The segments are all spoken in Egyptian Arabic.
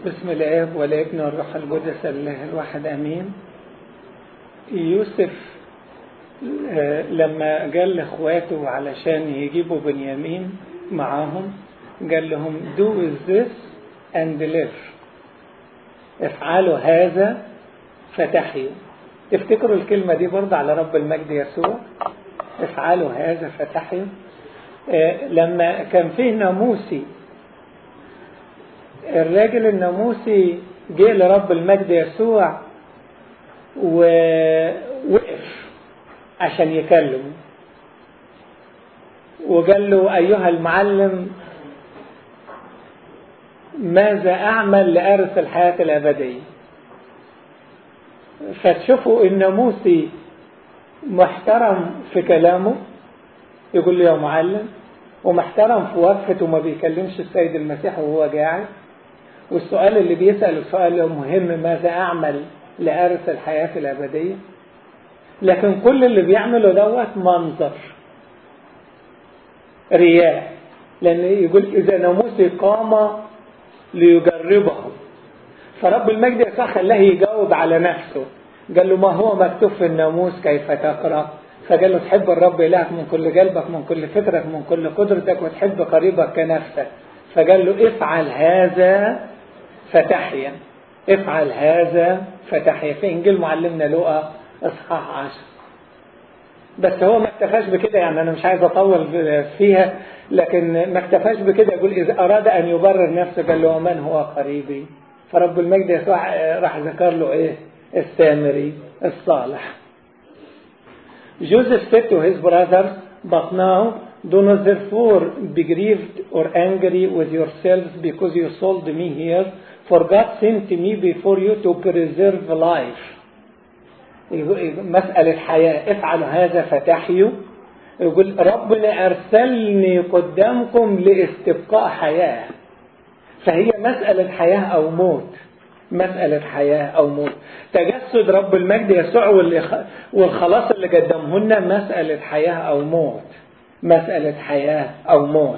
بسم الاب والابن والروح القدس الله الواحد امين يوسف لما قال لاخواته علشان يجيبوا بنيامين معاهم قال لهم do with this and live افعلوا هذا فتحيوا افتكروا الكلمة دي برضه على رب المجد يسوع افعلوا هذا فتحيوا لما كان فيه ناموسي الراجل الناموسي جه لرب المجد يسوع ووقف عشان يكلمه وقال له أيها المعلم ماذا أعمل لأرث الحياة الأبدية فتشوفوا الناموسي محترم في كلامه يقول له يا معلم ومحترم في وقفته وما بيكلمش السيد المسيح وهو قاعد والسؤال اللي بيسأل سؤال مهم ماذا أعمل لأرث الحياة الأبدية لكن كل اللي بيعمله دوت منظر رياء لأن يقول إذا ناموسي قام ليجربه فرب المجد يسوع خلاه يجاوب على نفسه قال له ما هو مكتوب في الناموس كيف تقرأ فقال له تحب الرب إلهك من كل قلبك من كل فكرك من كل قدرتك وتحب قريبك كنفسك فقال له افعل هذا فتحيا افعل هذا فتحيا في انجيل معلمنا لقى اصحاح عشر بس هو ما اكتفاش بكده يعني انا مش عايز اطول فيها لكن ما اكتفاش بكده يقول اذا اراد ان يبرر نفسه قال له ومن هو قريبي فرب المجد يسوع راح ذكر له ايه السامري الصالح Joseph said to his brothers, But now do not therefore be grieved or angry with yourselves because you sold me here, for God sent me before you to preserve life. مسألة حياة افعلوا هذا فتحيوا يقول ربنا أرسلني قدامكم لاستبقاء حياة فهي مسألة حياة أو موت مسألة حياة أو موت تجسد رب المجد يسوع والخلاص اللي قدمه لنا مسألة حياة أو موت مسألة حياة أو موت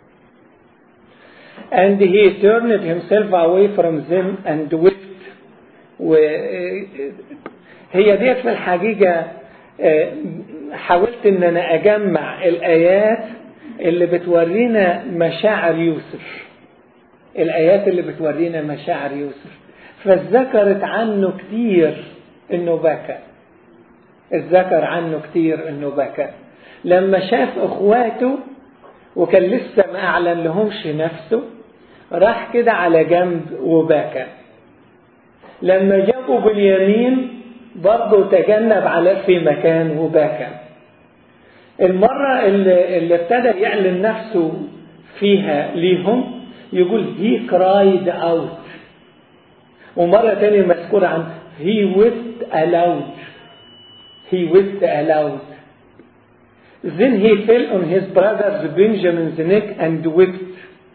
and he turned himself away from them and wept هي ديت في الحقيقة حاولت ان انا اجمع الايات اللي بتورينا مشاعر يوسف الايات اللي بتورينا مشاعر يوسف فذكرت عنه كتير انه بكى اتذكر عنه كتير انه بكى لما شاف اخواته وكان لسه ما اعلن لهمش نفسه راح كده على جنب وبكى لما جابوا بنيامين برضه تجنب على في مكان وبكى المرة اللي, اللي ابتدى يعلن نفسه فيها ليهم يقول he cried out ومرة تانية مذكور عن he wept aloud he wept aloud then he fell on his brother's Benjamin's neck and wept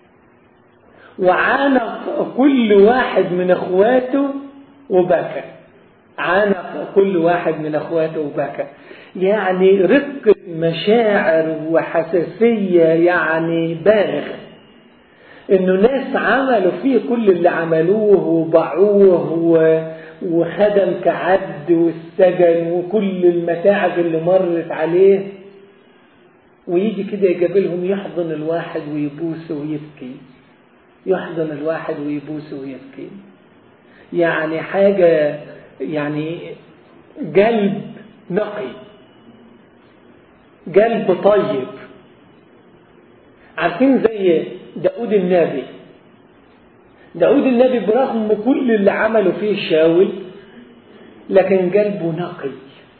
وعانق كل واحد من اخواته وبكى عانق كل واحد من اخواته وبكى يعني رقة مشاعر وحساسية يعني بالغة انه ناس عملوا فيه كل اللي عملوه وباعوه وخدم كعبد والسجن وكل المتاعب اللي مرت عليه ويجي كده يقابلهم يحضن الواحد ويبوسه ويبكي يحضن الواحد ويبوسه ويبكي يعني حاجة يعني قلب نقي قلب طيب عارفين زي داود النبي داود النبي برغم كل اللي عمله فيه شاول لكن قلبه نقي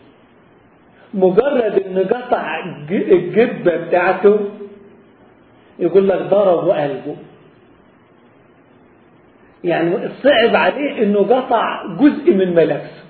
مجرد ان قطع الجبة بتاعته يقول لك ضربوا قلبه يعني صعب عليه انه قطع جزء من ملابسه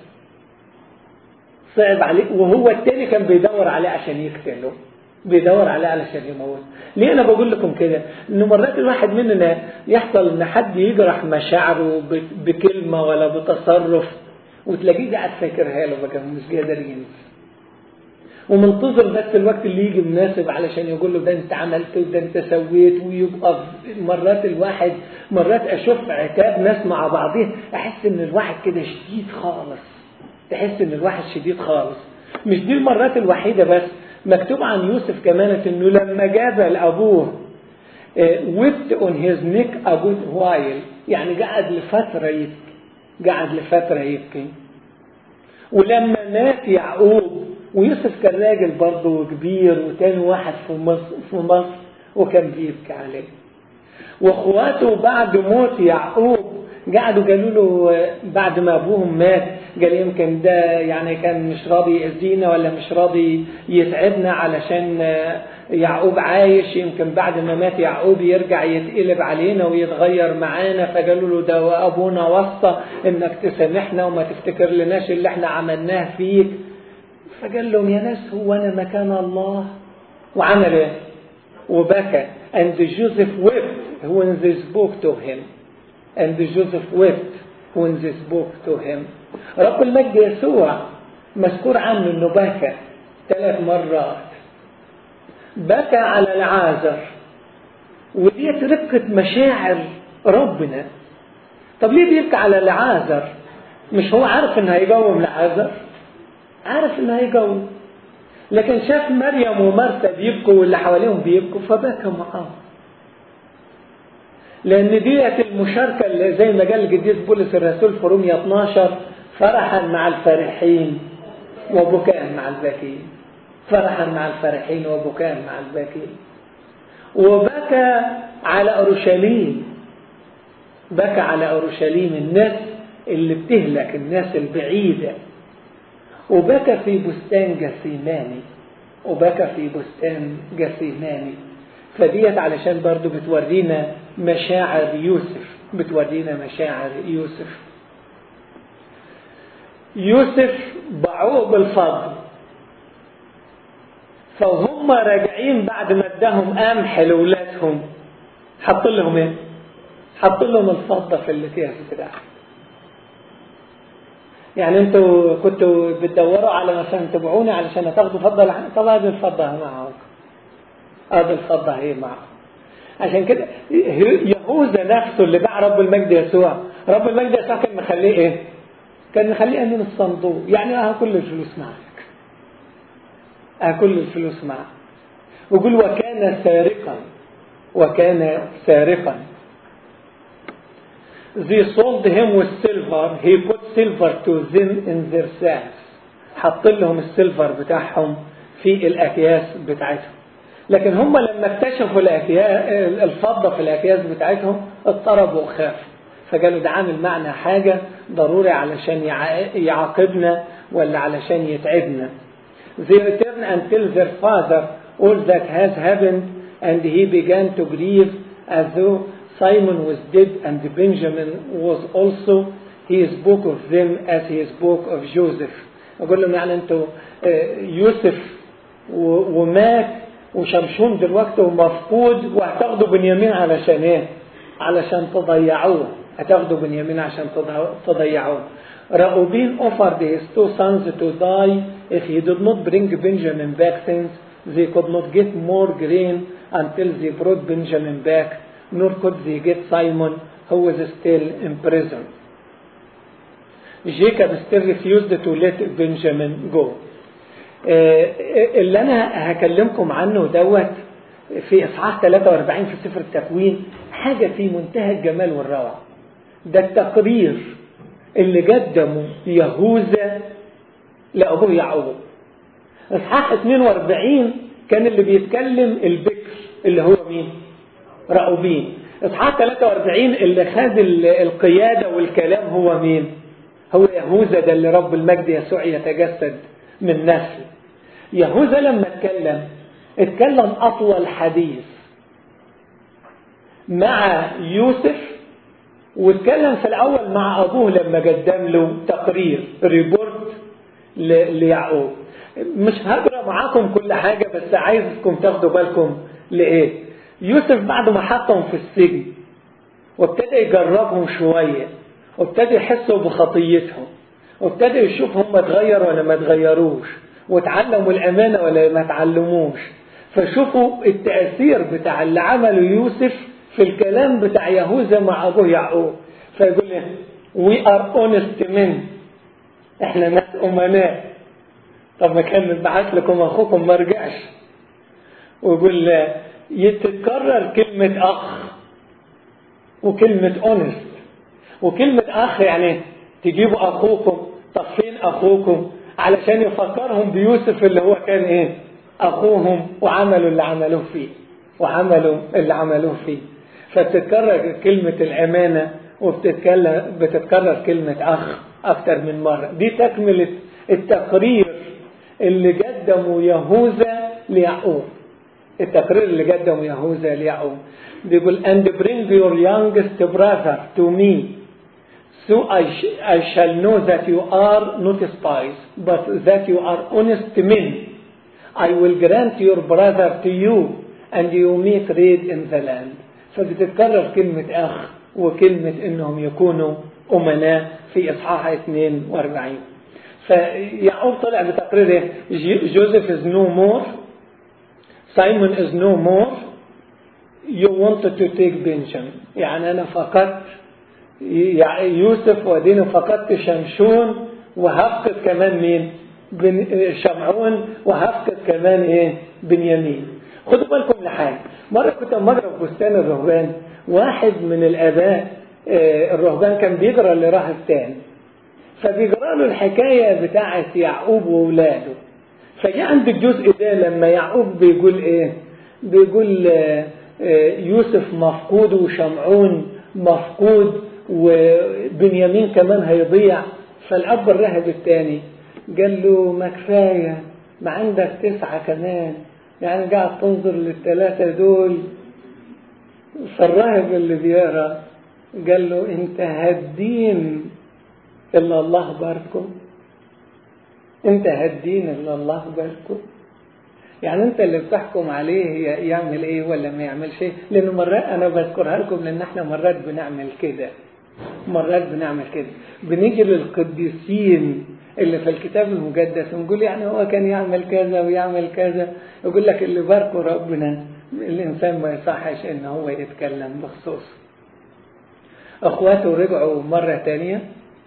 صعب عليه وهو التاني كان بيدور عليه عشان يقتله بيدور عليه علشان يموت ليه انا بقول لكم كده ان مرات الواحد مننا يحصل ان حد يجرح مشاعره بكلمه ولا بتصرف وتلاقيه قاعد فاكرها له بقى مش قادر ينسى ومنتظر بس الوقت اللي يجي مناسب علشان يقول له ده انت عملت وده انت سويت ويبقى مرات الواحد مرات اشوف عتاب ناس مع بعضهم احس ان الواحد كده شديد خالص تحس ان الواحد شديد خالص مش دي المرات الوحيده بس مكتوب عن يوسف كمان انه لما جاب لابوه ويبت اون هيز نيك ا جود وايل يعني قعد لفتره يبكي قعد لفتره يبكي ولما مات يعقوب ويوسف كان راجل برضه كبير وتاني واحد في مصر, في مصر وكان بيبكي عليه واخواته بعد موت يعقوب قعدوا قالوا له بعد ما ابوهم مات قال يمكن ده يعني كان مش راضي يأذينا ولا مش راضي يتعبنا علشان يعقوب عايش يمكن بعد ما مات يعقوب يرجع يتقلب علينا ويتغير معانا فقالوا له ده ابونا وصى انك تسامحنا وما تفتكر لناش اللي احنا عملناه فيك فقال لهم يا ناس هو انا مكان الله وعمل ايه؟ وبكى and Joseph wept when they spoke to him and Joseph wept when they spoke to him رب المجد يسوع مذكور عنه انه بكى ثلاث مرات بكى على العازر ودي رقة مشاعر ربنا طب ليه بيبكي على العازر مش هو عارف انه هيقوم العازر عارف انه هيقوم لكن شاف مريم ومرثا بيبكوا واللي حواليهم بيبكوا فبكى معاهم لان ديت المشاركه اللي زي ما قال القديس بولس الرسول في رومية 12 فرحا مع الفرحين وبكاء مع الباكين فرحا مع الفرحين وبكاء مع الباكين وبكى على اورشليم بكى على اورشليم الناس اللي بتهلك الناس البعيده وبكى في بستان جسيماني وبكى في بستان جسيماني فديت علشان برضو بتورينا مشاعر يوسف بتورينا مشاعر يوسف يوسف باعوه بالفضل فهم راجعين بعد ما اداهم قمح لاولادهم حط لهم ايه؟ حط لهم الفضه في الاكياس بتاعهم يعني انتوا كنتوا بتدوروا على مثلا تبعوني علشان تاخدوا فضه طب هذه الفضه معاكم هذه الفضه هي معاكم عشان كده يهوذا نفسه اللي باع رب المجد يسوع رب المجد يسوع كان مخليه ايه؟ كان مخليه امين الصندوق يعني اه كل الفلوس معك اه كل الفلوس معك ويقول وكان سارقا وكان سارقا they sold him with silver he put silver to them in their sacks حط لهم السيلفر بتاعهم في الاكياس بتاعتهم لكن هم لما اكتشفوا الأكياس الفضة في الأكياس بتاعتهم اضطربوا وخافوا فقالوا ده عامل معنا حاجة ضروري علشان يعاقبنا ولا علشان يتعبنا They returned and tell their father all that has happened and he began to grieve as though Simon was dead and Benjamin was also he spoke of them as he spoke of Joseph أقول لهم يعني أنتوا يوسف ومات وشمشون دلوقتي ومفقود وهتاخدوا بنيامين علشان ايه؟ علشان تضيعوه هتاخدوا بنيامين عشان تضيعوه Reuben offered his two sons to die if he did not bring Benjamin back since they could not get more grain until they brought Benjamin back nor could they get Simon who was still in prison. Jacob still refused to let Benjamin go. اللي انا هكلمكم عنه دوت في اصحاح 43 في سفر التكوين حاجه في منتهى الجمال والروعه ده التقرير اللي قدمه يهوذا لابوه يعقوب اصحاح 42 كان اللي بيتكلم البكر اللي هو مين رأوبين اصحاح 43 اللي خد القياده والكلام هو مين هو يهوذا ده اللي رب المجد يسوع يتجسد من نسل يهوذا لما اتكلم اتكلم اطول حديث مع يوسف واتكلم في الاول مع ابوه لما قدم له تقرير ريبورت ليعقوب مش هقرا معاكم كل حاجه بس عايزكم تاخدوا بالكم لايه يوسف بعد ما حطهم في السجن وابتدى يجربهم شويه وابتدى يحسوا بخطيتهم وابتدى يشوف هم اتغيروا ولا ما اتغيروش وتعلموا الأمانة ولا ما تعلموش فشوفوا التأثير بتاع اللي عمله يوسف في الكلام بتاع يهوذا مع أبوه يعقوب فيقول له we are honest men احنا ناس أمناء طب ما كان بعت لكم أخوكم ما رجعش ويقول يتكرر كلمة أخ وكلمة أونست وكلمة أخ يعني تجيبوا أخوكم طب فين أخوكم علشان يفكرهم بيوسف اللي هو كان إيه أخوهم وعملوا اللي عملوه فيه وعملوا اللي عملوه فيه فبتتكرر كلمة الأمانة وبتتكلم بتتكرر كلمة أخ أكتر من مرة دي تكملة التقرير اللي قدمه يهوذا ليعقوب التقرير اللي قدمه يهوذا ليعقوب بيقول and bring your youngest brother to me so I, sh- I shall know that you are not spies but that you are honest men I will grant your brother to you and you may trade in the land فبتتكرر كلمة أخ وكلمة إنهم يكونوا أمناء في إصحاح 42 فيعقوب طلع بتقريره جوزيف is no more Simon is no more you wanted to take Benjamin يعني أنا فقدت يوسف وأديني فقدت شمشون وهفقد كمان مين بن شمعون وهفقد كمان ايه بنيامين خدوا بالكم لحاجة مرة كنت مرة في بستان الرهبان واحد من الآباء الرهبان كان بيقرا لراهب تاني فبيقرا له الحكاية بتاعة يعقوب وولاده فجاء عند الجزء ده لما يعقوب بيقول ايه بيقول يوسف مفقود وشمعون مفقود وبنيامين كمان هيضيع فالأب الراهب الثاني قال له ما كفاية ما عندك تسعة كمان يعني قاعد تنظر للثلاثة دول فالراهب اللي بيقرا قال له انت هدين الا الله باركم انت هدين الا الله باركم يعني انت اللي بتحكم عليه يعمل ايه ولا ما يعملش ايه لان مرات انا بذكرها لكم لان احنا مرات بنعمل كده مرات بنعمل كده بنيجي للقديسين اللي في الكتاب المقدس ونقول يعني هو كان يعمل كذا ويعمل كذا يقول لك اللي باركه ربنا الانسان ما يصحش ان هو يتكلم بخصوص اخواته رجعوا مرة تانية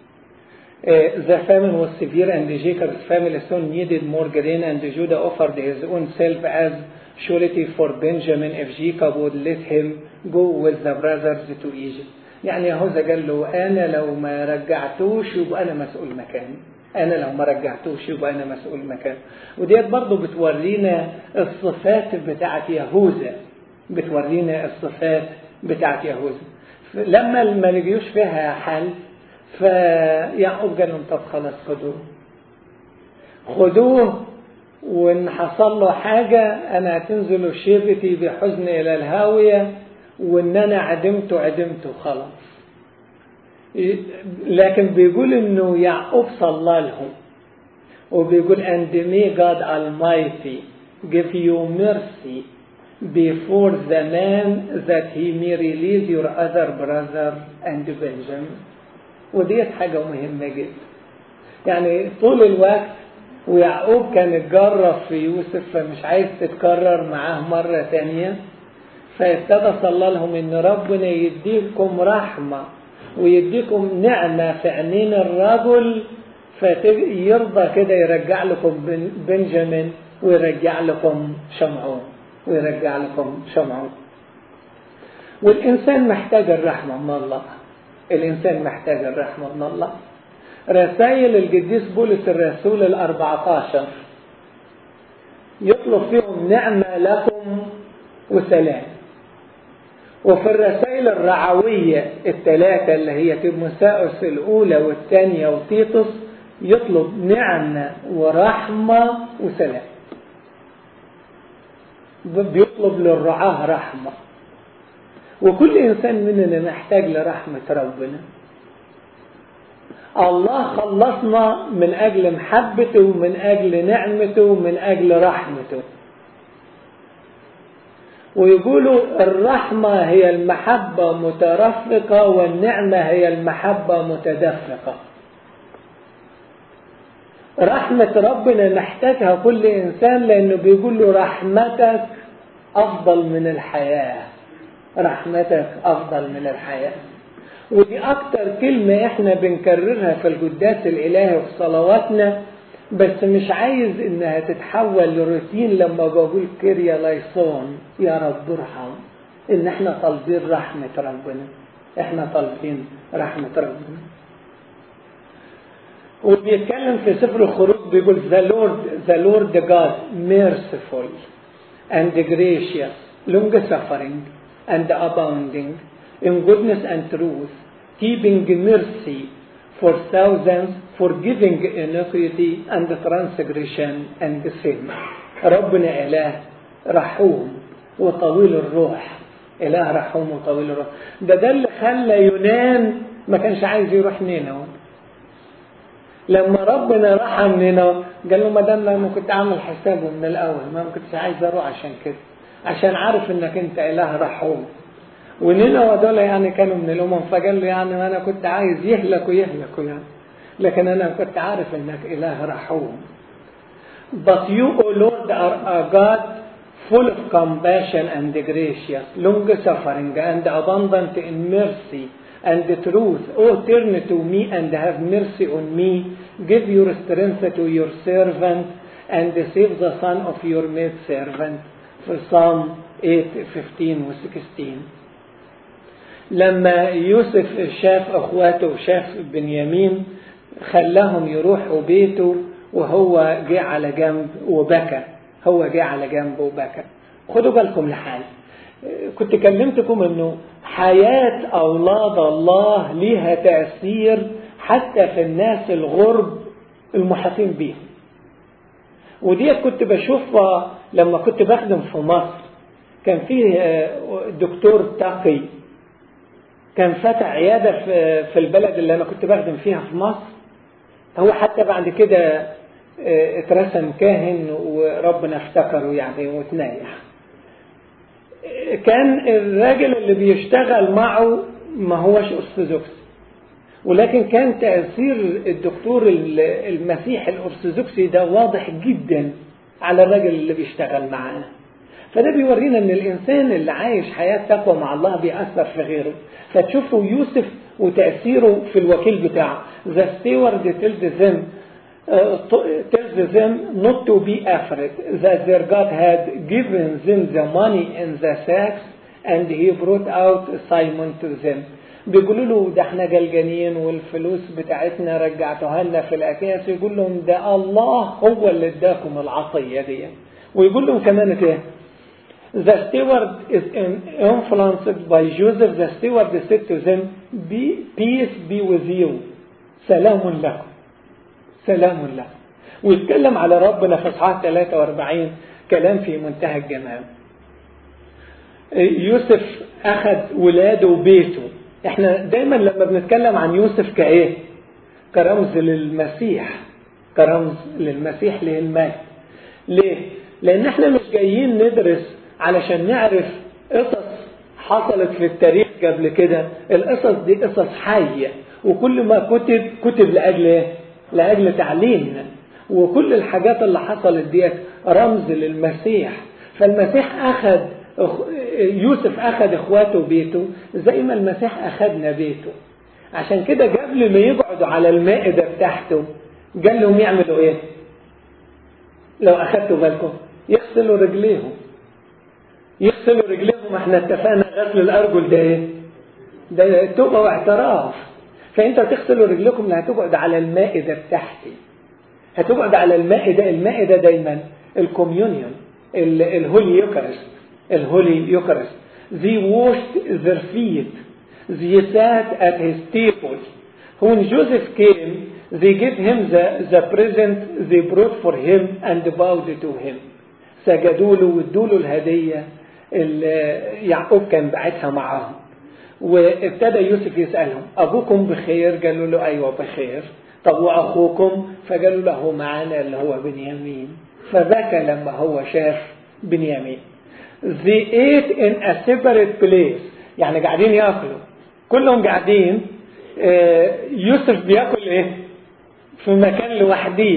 the famine was severe and Jacob's family soon needed more grain and Judah offered his own self as surety for Benjamin if Jacob would let him go with the brothers to Egypt يعني يهوذا قال له أنا لو ما رجعتوش يبقى أنا مسؤول مكاني أنا لو ما رجعتوش يبقى أنا مسؤول مكاني وديت برضه بتورينا الصفات بتاعت يهوذا بتورينا الصفات بتاعت يهوذا لما ما لقيوش فيها حل فيعقوب قال لهم طب خلاص خدوه خدوه وان حصل له حاجة انا هتنزلوا شيبتي بحزن الى الهاوية وان انا عدمته عدمته خلاص لكن بيقول انه يعقوب صلى لهم وبيقول and may God Almighty give you mercy before the man that he may release your other brother and Benjamin وديت حاجة مهمة جدا يعني طول الوقت ويعقوب كان اتجرب في يوسف فمش عايز تتكرر معاه مرة تانية فابتدى صلى لهم ان ربنا يديكم رحمة ويديكم نعمة في عينين الرجل فيرضى كده يرجع لكم بنجامين ويرجع لكم شمعون ويرجع لكم شمعون والإنسان محتاج الرحمة من الله الإنسان محتاج الرحمة من الله رسائل القديس بولس الرسول الأربعة عشر يطلب فيهم نعمة لكم وسلام وفي الرسائل الرعوية الثلاثة اللي هي تيموساوس الأولى والثانية وتيتوس يطلب نعمة ورحمة وسلام بيطلب للرعاة رحمة وكل إنسان مننا محتاج لرحمة ربنا الله خلصنا من أجل محبته ومن أجل نعمته ومن أجل رحمته ويقولوا الرحمة هي المحبة مترفقة والنعمة هي المحبة متدفقة رحمة ربنا محتاجها كل إنسان لأنه بيقول له رحمتك أفضل من الحياة رحمتك أفضل من الحياة ودي أكتر كلمة إحنا بنكررها في القداس الإلهي وفي صلواتنا بس مش عايز إنها تتحول لروتين لما بقول كيريا لايسون يا رب ارحم إن إحنا طالبين رحمة ربنا إحنا طالبين رحمة ربنا وبيتكلم في سفر الخروج بيقول the Lord the Lord God merciful and gracious long suffering and abounding in goodness and truth keeping mercy for thousands forgiving iniquity and transgression and sin ربنا إله رحوم وطويل الروح إله رحوم وطويل الروح ده ده اللي خلى يونان ما كانش عايز يروح نينوى لما ربنا رحم نينوى قال له ما دام انا كنت عامل حسابه من الاول ما كنتش عايز اروح عشان كده عشان عارف انك انت اله رحوم ونينوى دول يعني كانوا من الامم فقال له يعني ما انا كنت عايز يهلكوا يهلكوا يعني لكن انا كنت عارف انك اله رحوم But you, O Lord, are a God full of compassion and gracious, long suffering and abundant in mercy and truth. Oh, turn to me and have mercy on me. Give your strength to your servant and save the son of your maidservant. في Psalm 8, 15 و 16. لما يوسف شاف اخواته وشاف بنيامين خلاهم يروحوا بيته وهو جه على جنب وبكى هو جه على جنب وبكى خدوا بالكم لحاجه كنت كلمتكم انه حياة اولاد الله ليها تأثير حتى في الناس الغرب المحاطين بيهم ودي كنت بشوفها لما كنت بخدم في مصر كان في دكتور تقي كان فتح عيادة في البلد اللي أنا كنت بخدم فيها في مصر هو حتى بعد كده اترسم كاهن وربنا افتكره يعني وتنايح كان الراجل اللي بيشتغل معه ما هوش أرثوذكسي ولكن كان تأثير الدكتور المسيحي الأرثوذكسي ده واضح جدا على الراجل اللي بيشتغل معاه فده بيورينا ان الانسان اللي عايش حياه تقوى مع الله بيأثر في غيره فتشوفوا يوسف وتأثيره في الوكيل بتاعه the steward tells them uh, tells them not to be afraid that their God had given them the money in the sacks and he brought out Simon to them بيقولوا له ده احنا جلجانين والفلوس بتاعتنا رجعتوها لنا في الاكياس يقول لهم ده الله هو اللي اداكم العطيه دي ويقول لهم كمان كده The steward is influenced by Joseph. The steward said to them, be, Peace be with you. سلام لكم. سلام لكم. ويتكلم على ربنا في اصحاح 43 كلام في منتهى الجمال. يوسف أخذ ولاده وبيته. احنا دايما لما بنتكلم عن يوسف كايه؟ كرمز للمسيح. كرمز للمسيح للمجد. ليه؟ لأن احنا مش جايين ندرس علشان نعرف قصص حصلت في التاريخ قبل كده القصص دي قصص حية وكل ما كتب كتب لأجل ايه؟ لأجل تعليمنا وكل الحاجات اللي حصلت ديت رمز للمسيح فالمسيح أخذ يوسف أخذ إخواته بيته زي ما المسيح أخذنا بيته عشان كده قبل ما يقعدوا على المائدة بتاعته قال لهم يعملوا إيه؟ لو أخذتوا بالكم يغسلوا رجليهم يغسلوا رجليهم احنا اتفقنا غسل الارجل ده ايه؟ ده توبه واعتراف فانت تغسلوا رجلكم اللي هتقعد على المائده بتاعتي هتقعد على المائده المائده دايما الكوميونيون الهولي يوكارست الهولي يوكارست they washed their feet they sat at his table when Joseph came they gave him the, the present they brought for him and bowed to him سجدوا له وادوا له الهديه اللي يعقوب كان باعتها معاهم وابتدى يوسف يسالهم ابوكم بخير قالوا له ايوه بخير طب واخوكم فقالوا له معانا اللي هو بنيامين فبكى لما هو شاف بنيامين they ate in a separate place يعني قاعدين ياكلوا كلهم قاعدين يوسف بياكل ايه في مكان لوحديه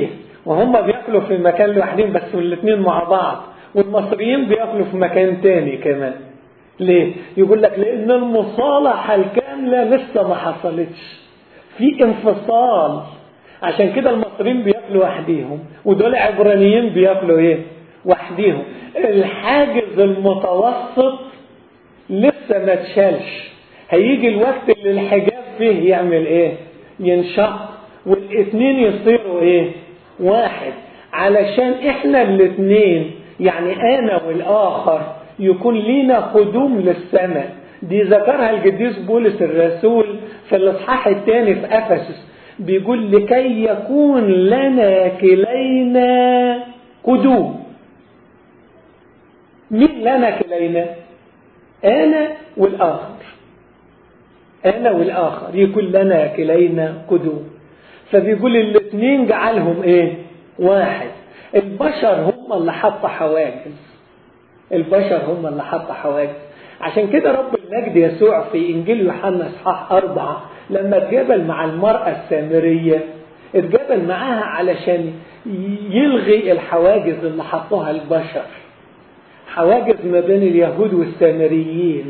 وهم بياكلوا في مكان لوحدهم بس والاثنين مع بعض والمصريين بياكلوا في مكان تاني كمان ليه؟ يقول لك لأن المصالحة الكاملة لسه ما حصلتش في انفصال عشان كده المصريين بياكلوا وحديهم ودول عبرانيين بياكلوا ايه؟ وحديهم الحاجز المتوسط لسه ما اتشالش هيجي الوقت اللي الحجاب فيه يعمل ايه؟ ينشق والاثنين يصيروا ايه؟ واحد علشان احنا الاثنين يعني انا والاخر يكون لينا قدوم للسماء دي ذكرها القديس بولس الرسول في الاصحاح الثاني في افسس بيقول لكي يكون لنا كلينا قدوم مين لنا كلينا انا والاخر انا والاخر يكون لنا كلينا قدوم فبيقول الاثنين جعلهم ايه واحد البشر هم اللي حط حواجز البشر هم اللي حط حواجز عشان كده رب المجد يسوع في انجيل يوحنا اصحاح أربعة لما اتجابل مع المرأة السامرية اتجابل معاها علشان يلغي الحواجز اللي حطوها البشر حواجز ما بين اليهود والسامريين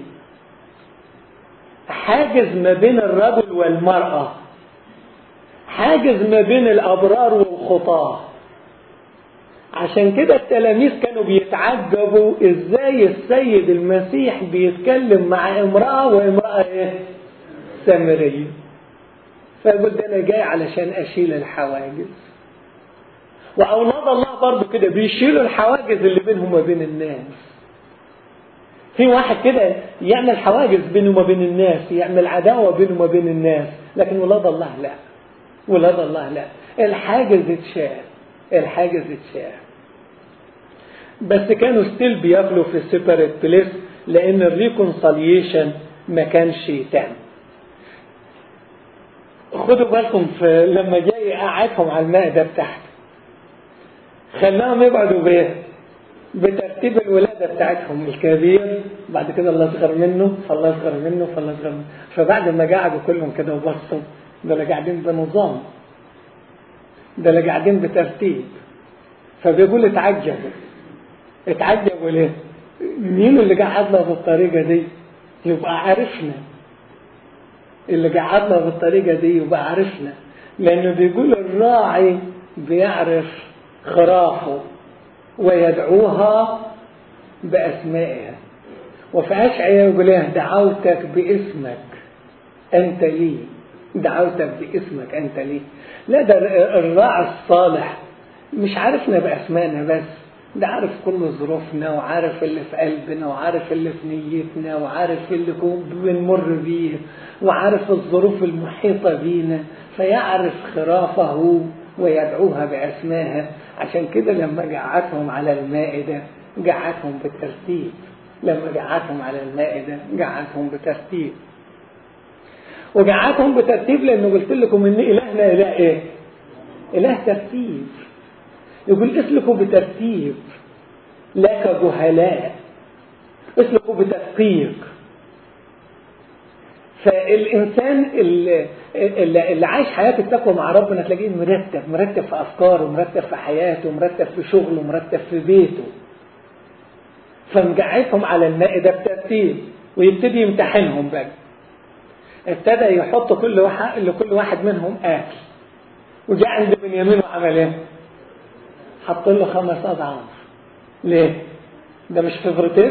حاجز ما بين الرجل والمرأة حاجز ما بين الأبرار والخطاة عشان كده التلاميذ كانوا بيتعجبوا ازاي السيد المسيح بيتكلم مع امرأة وامرأة ايه سامرية فيقول ده انا جاي علشان اشيل الحواجز واولاد الله برضو كده بيشيلوا الحواجز اللي بينهم وبين الناس في واحد كده يعمل حواجز بينه وما بين الناس يعمل عداوة بينه وما بين الناس لكن ولاد الله لا ولاد الله لا الحاجز اتشال الحاجز اتشال بس كانوا ستيل بياكلوا في سيبريت بليس لان الريكونساليشن ما كانش تام خدوا بالكم في لما جاي قعدهم على المائده بتاعته خلاهم يقعدوا بايه؟ بترتيب الولاده بتاعتهم الكبير بعد كده الله اصغر منه فالله اصغر منه فالله اصغر منه فبعد ما قعدوا كلهم كده وبصوا دول قاعدين بنظام دول قاعدين بترتيب فبيقول اتعجبوا اتعجبوا ليه؟ مين اللي قعدنا بالطريقة دي؟ يبقى عرفنا اللي قعدنا بالطريقة دي يبقى عرفنا لأنه بيقول الراعي بيعرف خرافه ويدعوها بأسمائها وفي أشعياء يقول لها دعوتك باسمك أنت لي دعوتك باسمك أنت لي لا ده الراعي الصالح مش عارفنا بأسمائنا بس ده عارف كل ظروفنا وعارف اللي في قلبنا وعارف اللي في نيتنا وعارف اللي بنمر بيه وعارف الظروف المحيطة بينا فيعرف خرافه ويدعوها بأسمائها عشان كده لما قعدهم على المائدة قعدهم بالترتيب لما قعدهم على المائدة قعدهم بترتيب وقعدهم بترتيب لأنه قلت لكم إن إلهنا إله إيه؟ إله ترتيب يقول اسلكوا بترتيب لا كجهلاء اسلكوا بتدقيق فالإنسان اللي, اللي عايش حياة التقوى مع ربنا تلاقيه مرتب مرتب في أفكاره مرتب في حياته مرتب في شغله مرتب في بيته فمقعدهم على المائدة بترتيب ويبتدي يمتحنهم بقى ابتدى يحط كل واحد لكل واحد منهم آكل وجاء عند بنيامين وعمل ايه؟ حط له خمس أضعاف ليه؟ ده مش فيفوريتيف؟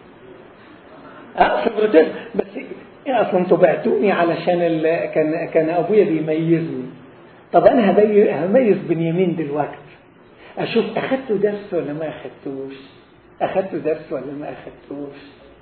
اه فيفوريتيف بس إيه اصلا انتوا بعتوني علشان ال... كان كان ابويا بيميزني طب انا هبي... هميز بنيامين دلوقتي اشوف اخدته درس ولا ما اخدتوش اخدته درس ولا ما اخدتوش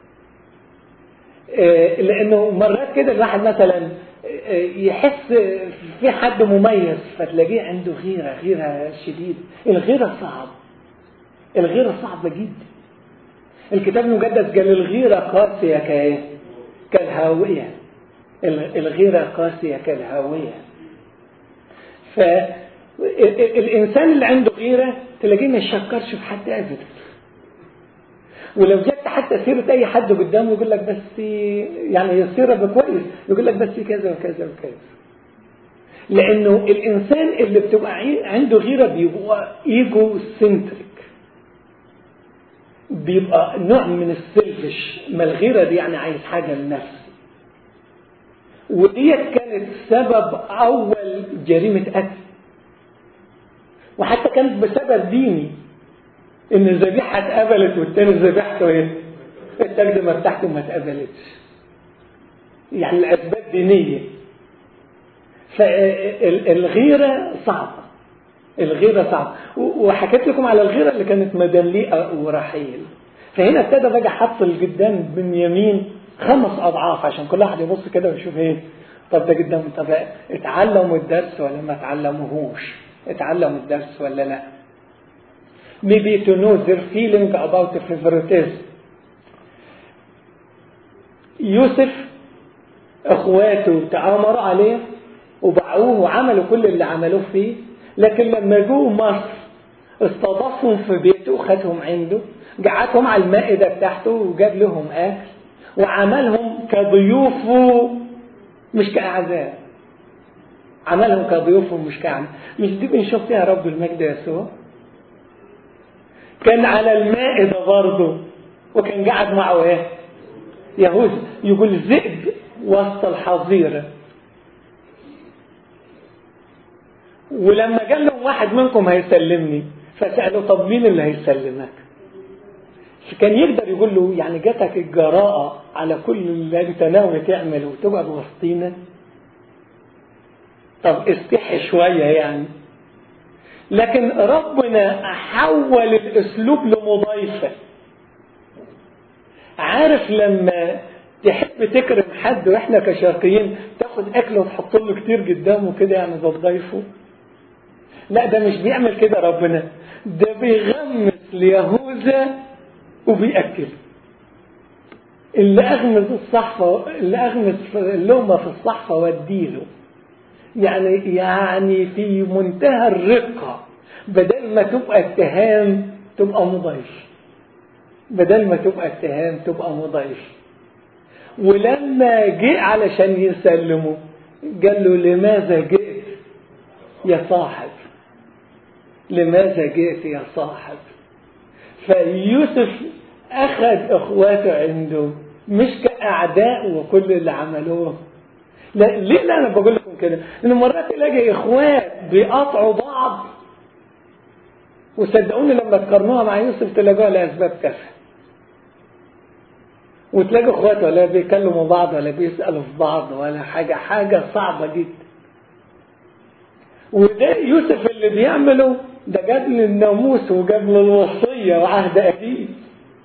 آه لانه مرات كده الواحد مثلا يحس في حد مميز فتلاقيه عنده غيرة غيرة شديدة الغيرة صعب الغيرة صعبة جدا الكتاب المقدس قال الغيرة قاسية كايه كالهاوية الغيرة قاسية كالهاوية فالإنسان اللي عنده غيرة تلاقيه ما يشكرش في حد أبدا ولو جبت حتى سيرة أي حد قدامه يقول لك بس يعني السيرة بكويس يقول لك بس كذا وكذا وكذا لانه الانسان اللي بتبقى عنده غيره بيبقى ايجو سنتريك بيبقى نوع من السلفش ما الغيره دي يعني عايز حاجه لنفسي وديت كانت سبب اول جريمه قتل وحتى كانت بسبب ديني ان الذبيحه اتقبلت والتاني ذبيحته ايه؟ التقدمه بتاعته ما اتقبلتش. يعني الاسباب دينيه. فالغيره صعبه. الغيره صعبه وحكيت لكم على الغيره اللي كانت مدام ليئه ورحيل. فهنا ابتدى بقى حط الجدان من يمين خمس اضعاف عشان كل واحد يبص كده ويشوف ايه طب ده جدا طب اتعلموا الدرس ولا ما اتعلموهوش؟ اتعلموا الدرس ولا لا؟ maybe to know their feeling about the favoritism. يوسف اخواته تآمروا عليه وباعوه وعملوا كل اللي عملوه فيه لكن لما جوا مصر استضافهم في بيته وخدهم عنده قعدهم على المائدة بتاعته وجاب لهم أكل وعملهم كضيوفه مش كأعزاء عملهم كضيوفه مش كأعزاء مش دي بنشوف فيها رب المجد يسوع كان على المائدة برضه وكان قاعد معه ايه يهوذا يقول ذئب وسط الحظيرة ولما قال لهم واحد منكم هيسلمني فسألوا طب مين اللي هيسلمك كان يقدر يقول له يعني جاتك الجراءة على كل اللي انت ناوي تعمله وتبقى بوسطينا طب استحي شوية يعني لكن ربنا حول الاسلوب لمضايفة عارف لما تحب تكرم حد واحنا كشرقيين تاخد اكل وتحط له كتير قدامه كده يعني ده تضيفه لا ده مش بيعمل كده ربنا ده بيغمس ليهوذا وبيأكل اللي اغمس الصحفة اللي اغمس اللومة في الصحفة وديله يعني يعني في منتهى الرقة بدل ما تبقى اتهام تبقى مضيف بدل ما تبقى اتهام تبقى مضيف ولما جه علشان يسلمه قال له لماذا جئت يا صاحب لماذا جئت يا صاحب فيوسف أخذ إخواته عنده مش كأعداء وكل اللي عملوه لا ليه لا أنا بقول لكم كده؟ إن مرات تلاقي إخوات بيقاطعوا بعض وصدقوني لما تقارنوها مع يوسف تلاقوها لأسباب تافهة. وتلاقي إخوات ولا بيكلموا بعض ولا بيسألوا في بعض ولا حاجة حاجة صعبة جدا. وده يوسف اللي بيعمله ده جاب لي الناموس وجاب لي الوصية وعهد قديم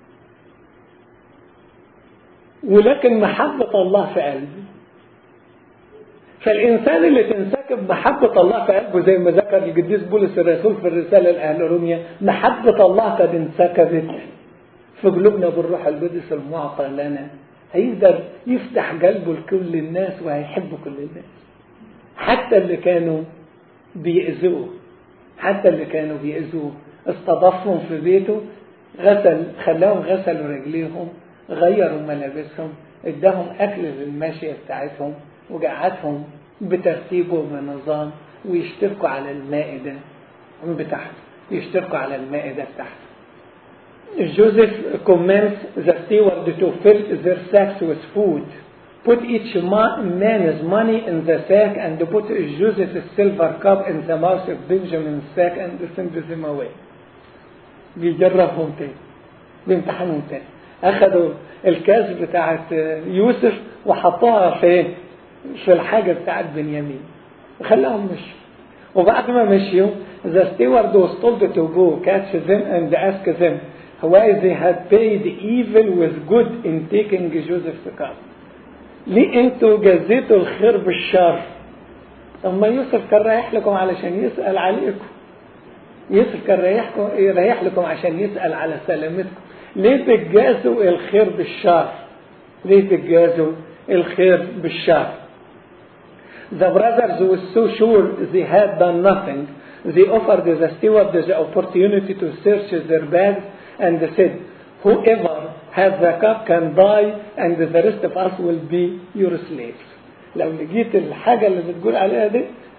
ولكن محبة الله في قلبه فالإنسان اللي تنسكب محبة الله في قلبه زي ما ذكر القديس بولس الرسول في الرسالة لأهل روميا محبة الله قد انسكبت في قلوبنا بالروح القدس المعطى لنا هيقدر يفتح قلبه لكل الناس وهيحب كل الناس حتى اللي كانوا بيأذوه حتى اللي كانوا بيأذوه استضافهم في بيته غسل خلاهم غسلوا رجليهم غيروا ملابسهم اداهم اكل للماشية بتاعتهم وقعدهم بترتيب وبنظام ويشتركوا على المائدة بتاعته يشتركوا على المائدة بتاعته Joseph commends the steward to fill their sacks with food. Put each man's money in the sack and put Joseph's silver cup in the mouth of Benjamin's sack and send them away. بيجربهم تاني بيمتحنهم تاني أخذوا الكاس بتاعت يوسف وحطوها في في الحاجة بتاعت بنيامين وخلاهم مشوا وبعد ما مشيوا the steward was told to go catch them and ask them why they had paid evil with good in taking Joseph's cup ليه انتوا جزيتوا الخير بالشر طب ما يوسف كان رايح لكم علشان يسأل عليكم يوسف كان رايحكم رايح لكم عشان يسأل على سلامتكم ليه تجازوا الخير بالشر ليه تجازوا الخير بالشر The brothers were so sure they had done nothing they offered the steward the opportunity to search their bags and said whoever has the cup can die and the rest of us will be your slaves لو لقيت الحاجة اللي بتقول عليها دي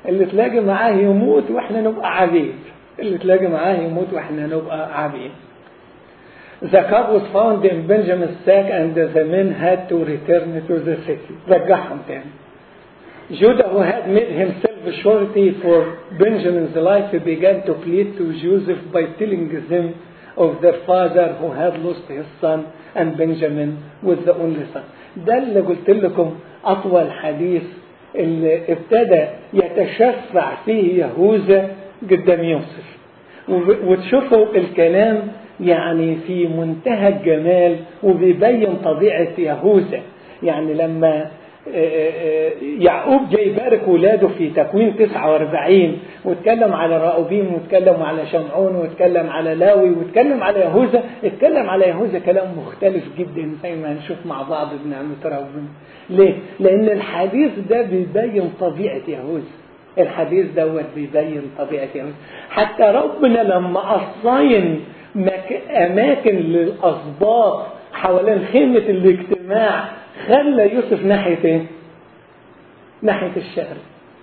اللي تلاقي معاه يموت واحنا نبقى عبيد اللي تلاقي معاه يموت واحنا نبقى عبيد The cup was found in Benjamin's sack and the men had to return to the city. رجعهم تاني. Judah who had made himself a surety for Benjamin's life began to plead to Joseph by telling them of their father who had lost his son and Benjamin was the only son. ده اللي قلت لكم أطول حديث اللي ابتدى يتشفع فيه يهوذا قدام يوسف وتشوفوا الكلام يعني في منتهى الجمال وبيبين طبيعة يهوذا يعني لما يعقوب جاي يبارك ولاده في تكوين 49 واتكلم على راؤوبيم واتكلم على شمعون واتكلم على لاوي واتكلم على يهوذا اتكلم على يهوذا كلام مختلف جدا زي ما هنشوف مع بعض بنعمة ربنا ليه؟ لأن الحديث ده بيبين طبيعة يهوذا الحديث دوت بيبين طبيعة يهوذا حتى ربنا لما أصين مك... أماكن للأسباط حوالين خيمة الاجتماع خلى يوسف ناحية ايه؟ ناحية الشرق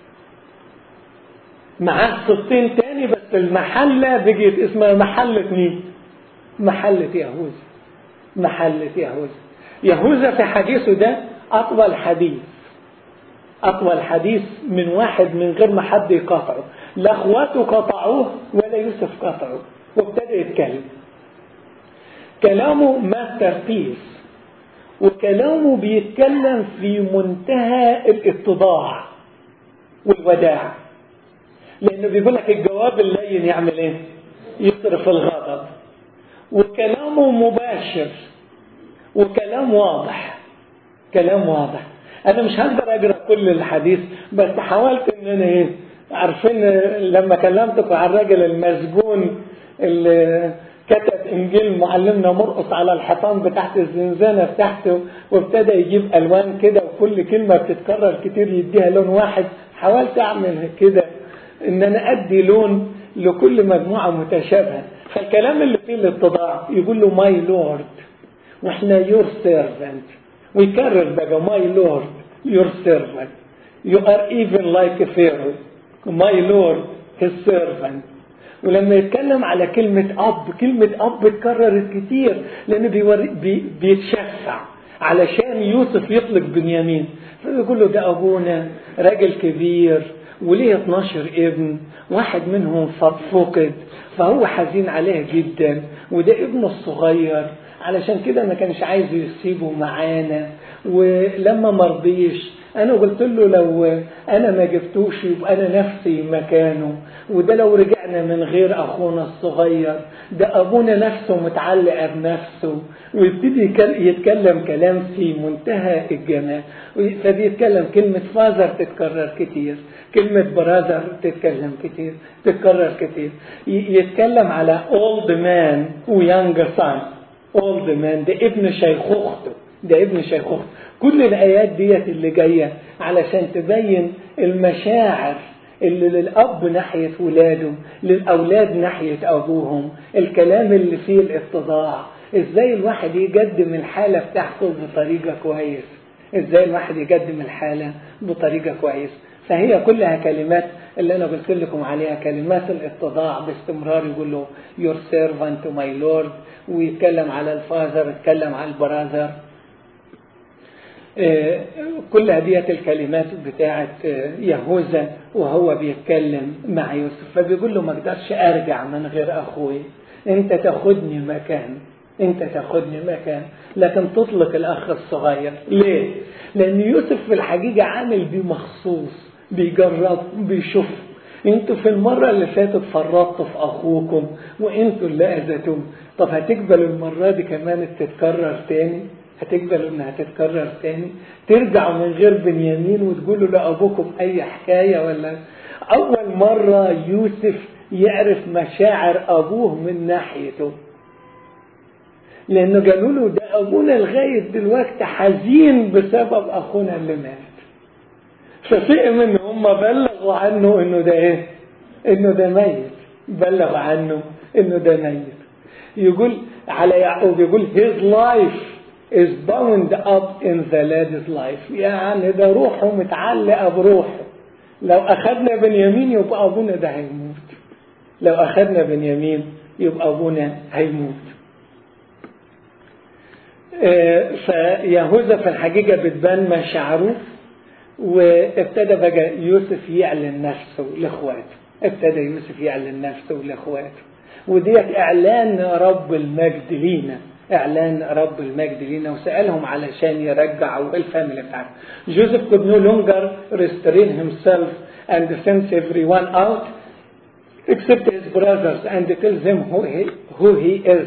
معاه سبطين تاني بس المحلة بقيت اسمها محلة مين؟ محلة يهوذا محلة يهوذا يهوذا في حديثه ده أطول حديث أطول حديث من واحد من غير ما حد يقاطعه لا اخواته قطعوه ولا يوسف قطعه وابتدى يتكلم كلامه ماستر بيس وكلامه بيتكلم في منتهى الاتضاع والوداع لانه بيقول لك الجواب اللين يعمل ايه يصرف الغضب وكلامه مباشر وكلام واضح كلام واضح انا مش هقدر اقرا كل الحديث بس حاولت ان انا ايه عارفين لما كلمتكم عن الراجل المسجون اللي كتب انجيل معلمنا مرقص على الحيطان بتاعت الزنزانه بتاعته وابتدى يجيب الوان كده وكل كلمه بتتكرر كتير يديها لون واحد حاولت اعمل كده ان انا ادي لون لكل مجموعه متشابهه فالكلام اللي فيه الاتضاع يقول له ماي لورد واحنا يور سيرفنت ويكرر بقى ماي لورد يور سيرفنت يو ار ايفن لايك فيرو ماي لورد هيز سيرفنت ولما يتكلم على كلمة أب كلمة أب اتكررت كتير لأنه بيوري بي بيتشفع علشان يوسف يطلق بنيامين فيقول له ده أبونا راجل كبير وليه 12 ابن واحد منهم فقد فهو حزين عليه جدا وده ابنه الصغير علشان كده ما كانش عايز يسيبه معانا ولما مرضيش انا قلت له لو انا ما جبتوش يبقى انا نفسي مكانه وده لو رجعنا من غير اخونا الصغير ده ابونا نفسه متعلق بنفسه ويبتدي يتكلم كلام في منتهى الجمال فبيتكلم كلمة فازر تتكرر كتير كلمة براذر تتكلم كتير تتكرر كتير يتكلم على old man ويانج son old man ده ابن شيخوخته ده ابن شيخوخته كل الآيات ديت اللي جاية علشان تبين المشاعر اللي للأب ناحية ولاده للأولاد ناحية أبوهم الكلام اللي فيه الاتضاع إزاي الواحد يقدم الحالة بتاعته بطريقة كويس إزاي الواحد يقدم الحالة بطريقة كويس فهي كلها كلمات اللي أنا قلت لكم عليها كلمات الاتضاع باستمرار يقول له your servant my lord ويتكلم على الفازر يتكلم على البراذر كل هدية الكلمات بتاعة يهوذا وهو بيتكلم مع يوسف فبيقول له ما اقدرش ارجع من غير اخوي انت تاخدني مكان انت تاخدني مكان لكن تطلق الاخ الصغير ليه لان يوسف في الحقيقة عامل بيه مخصوص بيجرب بيشوف انتوا في المرة اللي فاتت فرطتوا في اخوكم وانتوا اللي اذيتم طب هتقبلوا المرة دي كمان تتكرر تاني هتقبلوا انها تتكرر تاني ترجعوا من غير بنيامين وتقولوا لابوكم اي حكايه ولا اول مره يوسف يعرف مشاعر ابوه من ناحيته لانه قالوا له ده ابونا لغايه دلوقتي حزين بسبب اخونا اللي مات ففهم ان هم بلغوا عنه انه ده ايه انه ده ميت بلغوا عنه انه ده ميت يقول على يعقوب يقول his life is bound up in the lad's life يعني ده روحه متعلقة بروحه لو أخذنا بنيامين يبقى أبونا ده هيموت لو أخذنا بنيامين يبقى أبونا هيموت فيهوذا في الحقيقة بتبان مشاعره وابتدى بقى يوسف يعلن نفسه لاخواته ابتدى يوسف يعلن نفسه لاخواته وديت اعلان رب المجد لينا اعلان رب المجد لينا وسالهم علشان يرجعوا الفاميلي بتاعته جوزيف could no longer restrain himself and sends everyone out except his brothers and tells them who he, who he is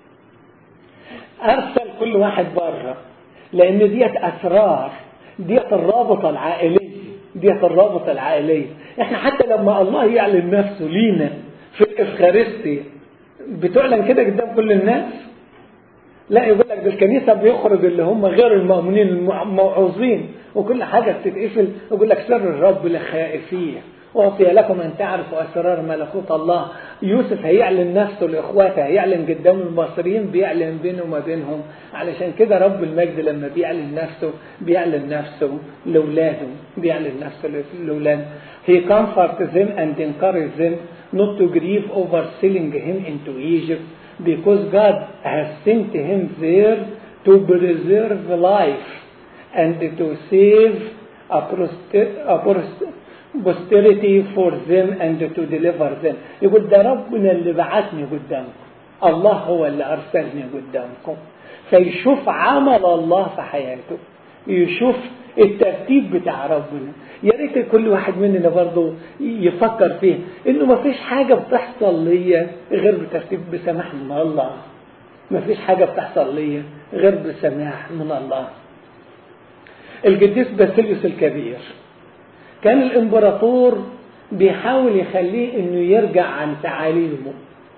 ارسل كل واحد بره لان ديت اسرار ديت الرابطه العائليه ديت الرابطه العائليه احنا حتى لما الله يعلن نفسه لينا في الافخارستي بتعلن كده قدام كل الناس لا يقول لك ده الكنيسه بيخرج اللي هم غير المؤمنين الموعوظين وكل حاجه بتتقفل يقول لك سر الرب لخائفيه أعطي لكم أن تعرفوا أسرار ملكوت الله يوسف هيعلن نفسه لإخواته هيعلن قدام المصريين بيعلن بينه وما بينهم علشان كده رب المجد لما بيعلن نفسه بيعلن نفسه لأولاده بيعلن نفسه لأولاده He comforts them and encourages them not to grieve over selling him into Egypt because God has sent him there to preserve life and to save a, a posterity for them and to deliver them يقول ده ربنا اللي بعثني قدامكم الله هو اللي أرسلني قدامكم فيشوف عمل الله في حياته يشوف الترتيب بتاع ربنا يا ريت كل واحد مننا برضه يفكر فيه انه ما فيش حاجه بتحصل ليا غير بترتيب بسماح من الله ما فيش حاجه بتحصل ليا غير بسماح من الله القديس باسيليوس الكبير كان الامبراطور بيحاول يخليه انه يرجع عن تعاليمه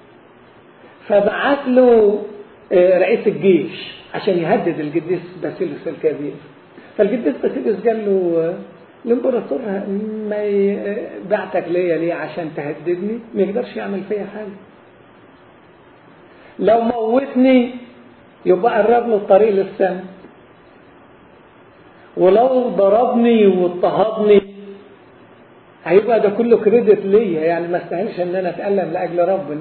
فبعت له رئيس الجيش عشان يهدد القديس باسيليوس الكبير فالقديس باسيليوس قال له الامبراطور ما بعتك ليا ليه عشان تهددني ما يقدرش يعمل فيا حاجه لو موتني يبقى قرب له الطريق للسماء ولو ضربني واضطهدني هيبقى ده كله كريدت ليا يعني ما استاهلش ان انا اتالم لاجل ربنا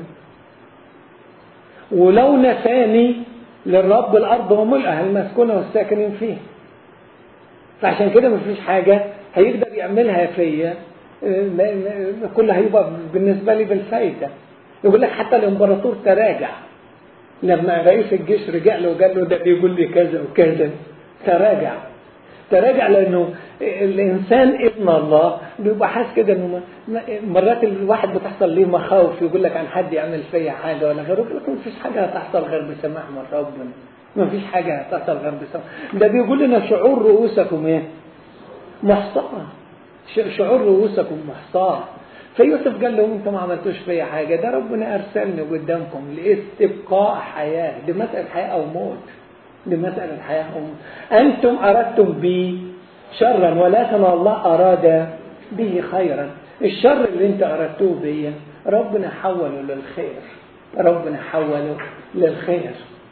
ولو نساني للرب الارض وملئها المسكونه والساكنين فيها فعشان كده مفيش حاجه هيقدر يعملها فيا كل هيبقى بالنسبه لي بالفايده يقول لك حتى الامبراطور تراجع لما رئيس الجيش رجع له وقال له ده بيقول لي كذا وكذا تراجع تراجع لانه الانسان ابن الله بيبقى حاسس كده انه مرات الواحد بتحصل ليه مخاوف يقول لك عن حد يعمل فيا حاجه ولا غيره يقول لك مفيش حاجه هتحصل غير بسماح من ربنا مفيش حاجه هتحصل غير بسماح ده بيقول لنا شعور رؤوسكم ايه؟ محصاه شعور رؤوسكم محصاه فيوسف قال لهم انتم ما عملتوش فيا حاجه ده ربنا ارسلني قدامكم لاستبقاء حياه دي مساله حياه او موت لمسألة حياة أم أنتم أردتم بي شرا ولكن الله أراد به خيرا الشر اللي انت أردتوه بي ربنا حوله للخير ربنا حوله للخير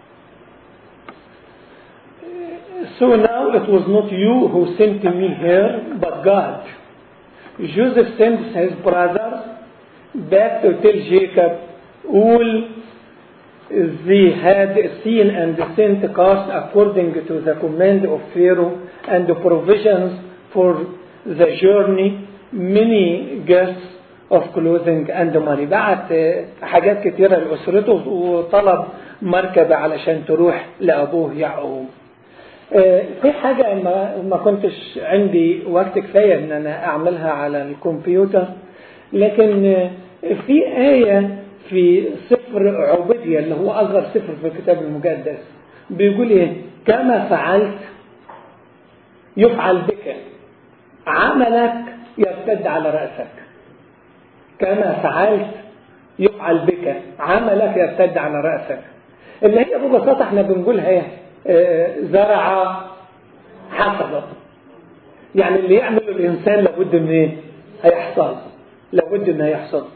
So now it was not you who sent me here, but God. Joseph sends his brothers back to tell Jacob all they had seen and sent cast according to the command of Pharaoh and the provisions for the journey, many gifts of clothing and money. بعت حاجات كتيرة لأسرته وطلب مركبة علشان تروح لأبوه يعقوب. في حاجة ما, ما كنتش عندي وقت كفاية ان انا اعملها على الكمبيوتر لكن في آية في سفر عبيدية اللي هو أصغر سفر في الكتاب المقدس بيقول إيه كما فعلت يفعل بك عملك يرتد على رأسك كما فعلت يفعل بك عملك يرتد على رأسك اللي هي ببساطة احنا بنقولها ايه زرع حصد يعني اللي يعمله الإنسان لابد من ايه هيحصل لابد ان هيحصل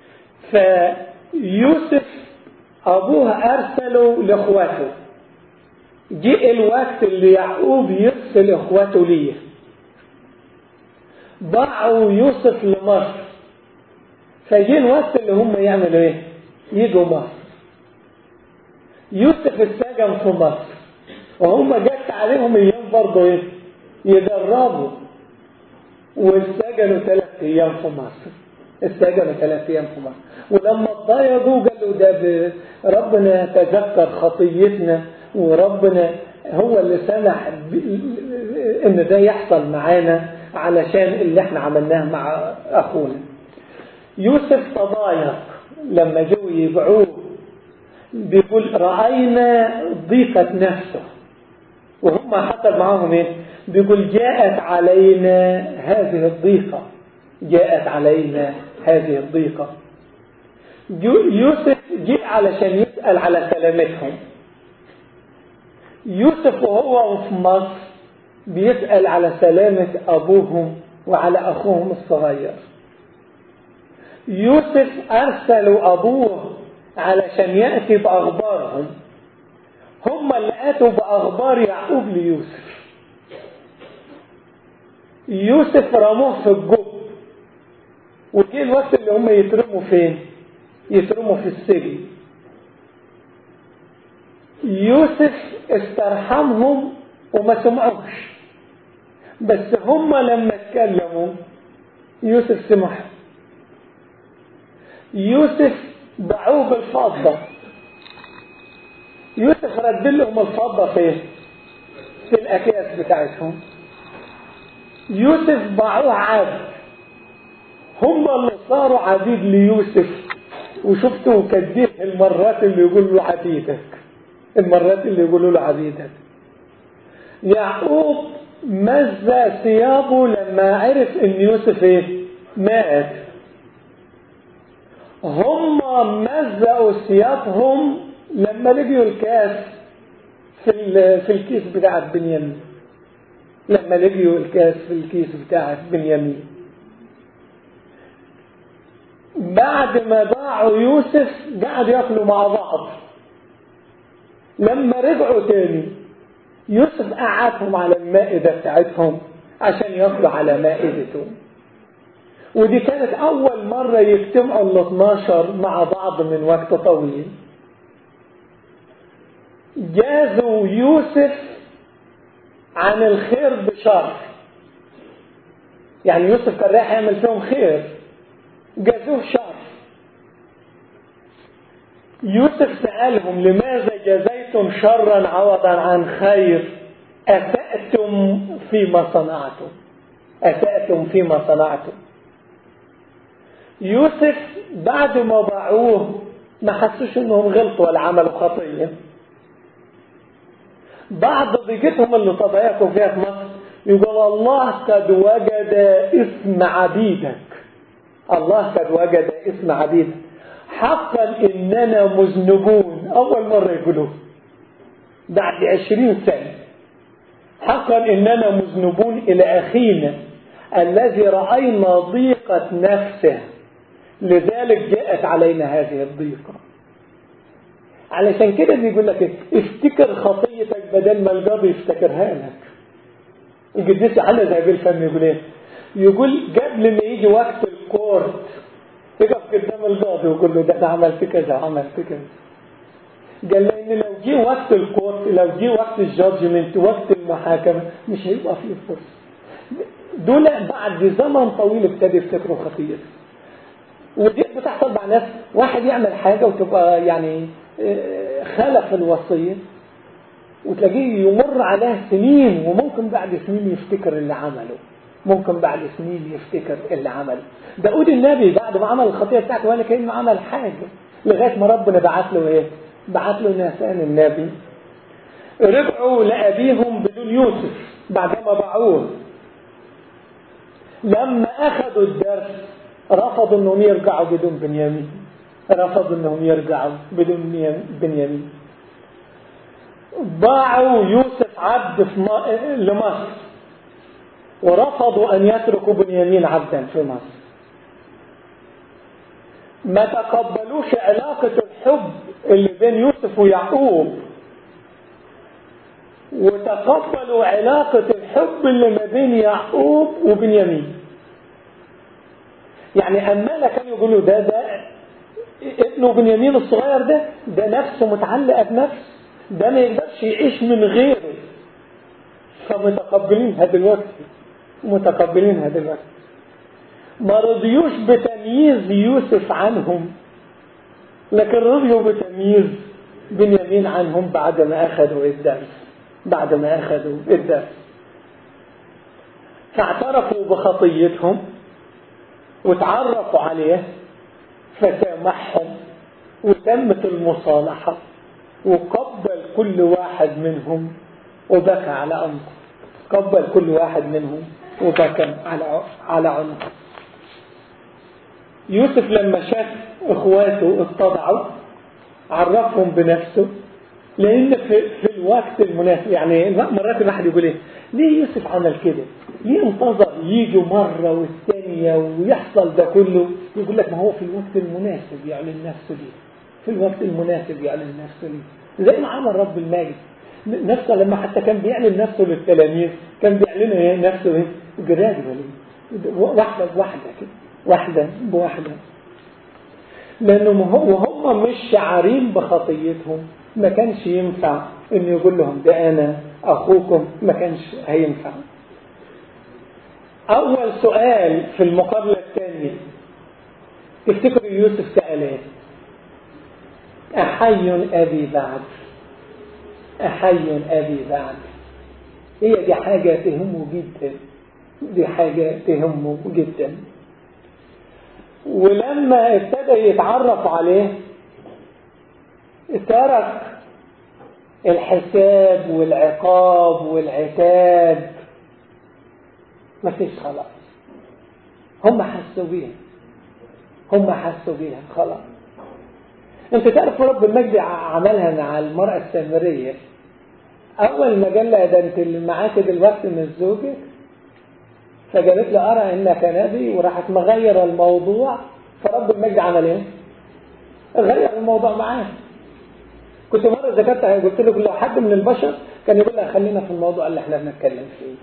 فيوسف أبوه أرسله لإخواته جاء الوقت اللي يعقوب يرسل إخواته ليه باعوا يوسف لمصر فجي الوقت اللي هم يعملوا ايه يجوا مصر يوسف اتسجن في مصر وهم جت عليهم ايام برضه ايه يجربوا واتسجنوا ثلاث ايام في مصر اتسجنوا ثلاث ايام في مصر ولما اتضايقوا قالوا ده ربنا تذكر خطيتنا وربنا هو اللي سمح ان ده يحصل معانا علشان اللي احنا عملناه مع اخونا يوسف تضايق لما جو يبيعوه بيقول رأينا ضيقة نفسه وهم حصل معاهم ايه بيقول جاءت علينا هذه الضيقة جاءت علينا هذه الضيقة يوسف جاء علشان يسأل على سلامتهم يوسف وهو في مصر بيسأل على سلامة أبوهم وعلى أخوهم الصغير يوسف أرسلوا أبوه علشان يأتي بأخبارهم هم اللي أتوا بأخبار يعقوب ليوسف يوسف رموه في الجب وجه الوقت اللي هم يترموا فين يترموا في السجن يوسف استرحمهم وما سمعوش بس هم لما اتكلموا يوسف سمعهم يوسف باعوه بالفضة يوسف رد لهم الفضة فين في الأكياس بتاعتهم يوسف باعوه عبد هم اللي صاروا عبيد ليوسف وشفتوا كديه المرات اللي يقول له عبيدك المرات اللي يقولوا له عبيدك يعقوب مزى ثيابه لما عرف ان يوسف ايه مات هم مزقوا ثيابهم لما لقيوا الكاس في في الكيس بتاع بنيامين لما لقيوا الكاس في الكيس بتاع بنيامين بعد ما باعوا يوسف قعدوا ياكلوا مع بعض لما رجعوا تاني يوسف قعدهم على المائدة بتاعتهم عشان ياكلوا على مائدته ودي كانت أول مرة يجتمعوا ال 12 مع بعض من وقت طويل جازوا يوسف عن الخير بشر يعني يوسف كان رايح يعمل فيهم خير جازوه شر يوسف سألهم لماذا جزيتم شرا عوضا عن خير أسأتم فيما صنعتم أسأتم فيما صنعتم يوسف بعد ما باعوه ما حسوش انهم غلطوا ولا عملوا خطيه بعد ضيقتهم اللي تضايقوا فيها في مصر يقول الله قد وجد اسم عبيدك الله قد وجد اسم عبيدك حقا اننا مذنبون اول مره يقولوه بعد عشرين سنه حقا اننا مذنبون الى اخينا الذي راينا ضيقه نفسه لذلك جاءت علينا هذه الضيقة علشان كده بيقول لك افتكر خطيتك بدل ما القاضي يفتكرها لك القديس على زي بالفم يقول ايه يقول قبل ما يجي وقت الكورت يقف قدام القاضي ويقول له ده انا عملت كذا وعملت كذا قال له ان لو جه وقت الكورت لو جه وقت الجادجمنت وقت المحاكمه مش هيبقى فيه فرصه دول بعد زمن طويل ابتدى يفتكروا خطيته ودي بتحصل مع ناس واحد يعمل حاجة وتبقى يعني خلف الوصية وتلاقيه يمر عليه سنين وممكن بعد سنين يفتكر اللي عمله ممكن بعد سنين يفتكر اللي عمله داود النبي بعد ما عمل الخطية بتاعته ولا كأنه عمل حاجة لغاية ما ربنا بعت له ايه بعت له ناسان النبي رجعوا لأبيهم بدون يوسف بعدما باعوه لما أخذوا الدرس رفضوا انهم يرجعوا بدون بنيامين رفضوا انهم يرجعوا بدون بنيامين باعوا يوسف عبد في لمصر ورفضوا ان يتركوا بنيامين عبدا في مصر ما تقبلوش علاقة الحب اللي بين يوسف ويعقوب وتقبلوا علاقة الحب اللي ما بين يعقوب وبنيامين يعني أمالة كانوا يقولوا ده ده ابنه بنيامين الصغير ده ده نفسه متعلقة بنفسه ده ما يقدرش يعيش من غيره فمتقبلينها دلوقتي متقبلينها دلوقتي ما رضيوش بتمييز يوسف عنهم لكن رضيوا بتمييز بنيامين عنهم بعد ما أخذوا الدرس بعد ما أخذوا الدرس فاعترفوا بخطيتهم وتعرفوا عليه فسامحهم وتمت المصالحة وقبل كل واحد منهم وبكى على عنقه قبل كل واحد منهم وبكى على على عنقه يوسف لما شاف اخواته اتضعوا عرفهم بنفسه لان في, في الوقت المناسب يعني مرات الواحد يقول ايه ليه يوسف عمل كده ليه انتظر يجي مرة والثانية ويحصل ده كله يقول لك ما هو في الوقت المناسب يعلن نفسه ليه في الوقت المناسب يعلن نفسه ليه زي ما عمل رب الماجد نفسه لما حتى كان بيعلن نفسه للتلاميذ كان بيعلن نفسه ايه جرادولي واحدة بواحدة كده واحدة بواحدة لأنهم وهم مش شعارين بخطيتهم ما كانش ينفع إنه يقول لهم ده أنا أخوكم ما كانش هينفع أول سؤال في المقابلة الثانية تفتكروا يوسف سأل ايه؟ أحي أبي بعد أحي أبي بعد هي دي حاجة تهمه جدا دي حاجة تهمه جدا ولما ابتدى يتعرف عليه ترك الحساب والعقاب والعتاب مفيش خلاص هم حسوا بيها هم حسوا بيها خلاص انت تعرف رب المجد عملها مع المرأة السامرية اول ما قال لها ده انت اللي معاك دلوقتي من زوجك فقالت له ارى انك نبي وراحت مغيرة الموضوع فرب المجد عمل ايه؟ غير الموضوع معاه كنت مرة ذكرتها قلت له لو حد من البشر كان يقول لها خلينا في الموضوع اللي احنا بنتكلم فيه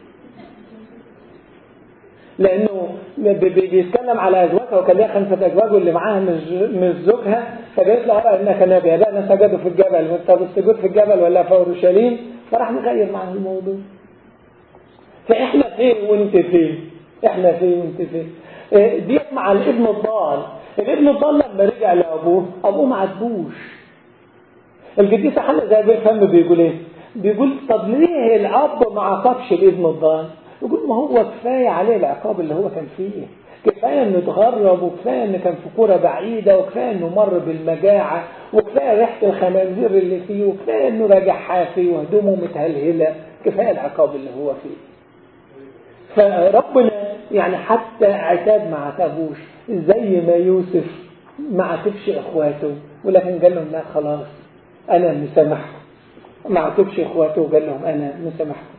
لانه بيتكلم على ازواجها وكان ليها خمسه ازواج واللي معاها مش زوجها فقالت له ارى انك نبي لا انا سجدوا في الجبل طب السجود في الجبل ولا في اورشليم فراح مغير معاها الموضوع فاحنا فين وانت فين احنا فين وانت فين ديت مع الابن الضال الابن الضال لما رجع لابوه ابوه ما عاتبوش القديسه حنا زي الفم بيقول ايه بيقول طب ليه الاب ما عاقبش الابن الضال يقول ما هو كفاية عليه العقاب اللي هو كان فيه كفاية انه اتغرب وكفاية انه كان في كورة بعيدة وكفاية انه مر بالمجاعة وكفاية ريحة الخنازير اللي فيه وكفاية انه راجع حافي وهدومه متهلهلة كفاية العقاب اللي هو فيه فربنا يعني حتى عتاب ما عتابوش زي ما يوسف ما عاتبش اخواته ولكن قال لهم لا خلاص انا مسامحكم ما عاتبش اخواته وقال لهم انا مسامحكم